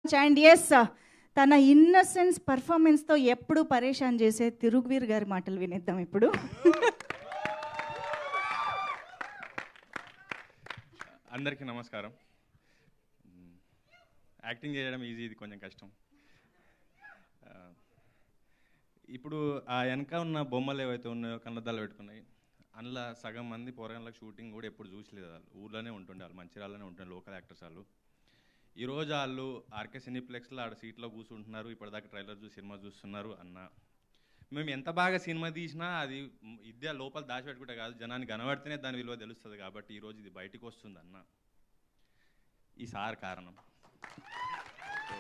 and ఎస్ తన innocence పర్ఫార్మెన్స్తో ఎప్పుడు పరేషాన్ చేసే తిరుగువీర్ గారి మాటలు వినేద్దాం ఇప్పుడు అందరికీ నమస్కారం మ్, యాక్టింగ్ చేయడం ఈజీ ఇది కొంచెం కష్టం ఆ, ఇప్పుడు ఆ వెనక ఉన్న బొమ్మలు ఏవైతే ఉన్నాయో కన్నద్దాలు పెట్టుకున్నాయి అందులో సగం మంది పోరగాళ్ళకి షూటింగ్ కూడా ఎప్పుడు చూసలేదు వాళ్ళు ఊర్లోనే ఉంటుండే వాళ్ళు మంచిర్యాలలోనే ఉంటుండే లోకల్ యాక్టర్స్ వాళ్ళు ఈరోజు వాళ్ళు ఆర్కే సినీప్లెక్స్లో ఆడ సీట్లో కూర్చుంటున్నారు ఇప్పటిదాకా ట్రైలర్ చూసి సినిమా చూస్తున్నారు అన్న మేము ఎంత బాగా సినిమా తీసినా అది మ్, ఇదే లోపల దాచిపెట్టుకుంటే కాదు జనాన్ని కనబడితేనే దాని విలువ తెలుస్తుంది కాబట్టి ఈరోజు ఇది బయటికి వస్తుంది అన్న ఈ సార్ కారణం సో,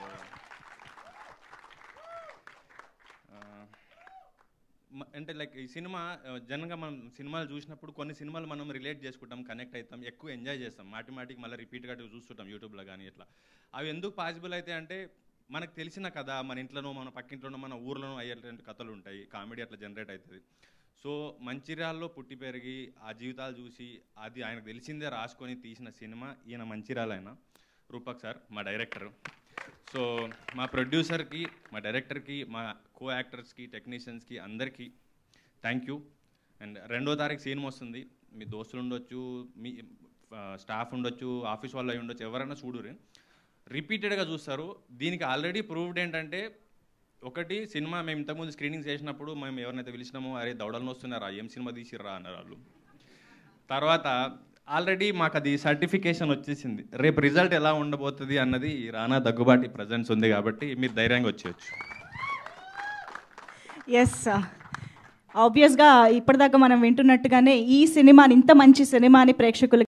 ఆ, మ- అంటే లైక్ ఈ సినిమా ఆ, జనరల్గా మనం సినిమాలు చూసినప్పుడు కొన్ని సినిమాలు మనం రిలేట్ చేసుకుంటాం కనెక్ట్ అవుతాం ఎక్కువ ఎంజాయ్ చేస్తాం మాటి మాటికి మళ్ళీ రిపీట్గా చూస్తుంటాం యూట్యూబ్లో కానీ ఇట్లా అవి ఎందుకు పాసిబుల్ అయితే అంటే మనకు తెలిసిన కథ మన ఇంట్లోనో మన పక్కింట్లోనో మన ఊర్లోనో అయ్యేటువంటి కథలు ఉంటాయి కామెడీ అట్లా జనరేట్ అవుతుంది సో మంచిర్యాలలో పుట్టి పెరిగి ఆ జీవితాలు చూసి అది ఆయనకు తెలిసిందే రాసుకొని తీసిన సినిమా ఈయన మంచిర్యాల ఆయన రూపక్ సార్ మా డైరెక్టర్ సో మా ప్రొడ్యూసర్కి మా డైరెక్టర్కి మా కో యాక్టర్స్కి టెక్నీషియన్స్కి అందరికీ థ్యాంక్ యూ అండ్ రెండో తారీఖు సినిమా వస్తుంది మీ దోస్తులు ఉండొచ్చు మీ స్టాఫ్ ఉండొచ్చు ఆఫీస్ వాళ్ళు అయి ఉండొచ్చు ఎవరైనా చూడురి రిపీటెడ్గా చూస్తారు దీనికి ఆల్రెడీ ప్రూవ్డ్ ఏంటంటే ఒకటి సినిమా మేము ఇంతకుముందు స్క్రీనింగ్ చేసినప్పుడు మేము ఎవరినైతే పిలిచినామో అరే దౌడలను వస్తున్నారా ఏం సినిమా తీసిర్రా అన్నారు వాళ్ళు తర్వాత ఆల్రెడీ మాకు అది సర్టిఫికేషన్ వచ్చేసింది రేపు రిజల్ట్ ఎలా ఉండబోతుంది అన్నది రానా దగ్గుబాటి ప్రజెన్స్ ఉంది కాబట్టి మీరు ధైర్యంగా వచ్చేయచ్చు ఎస్ ఆబ్వియస్గా ఇప్పటిదాకా మనం వింటున్నట్టుగానే ఈ సినిమాని ఇంత మంచి సినిమాని ప్రేక్షకులు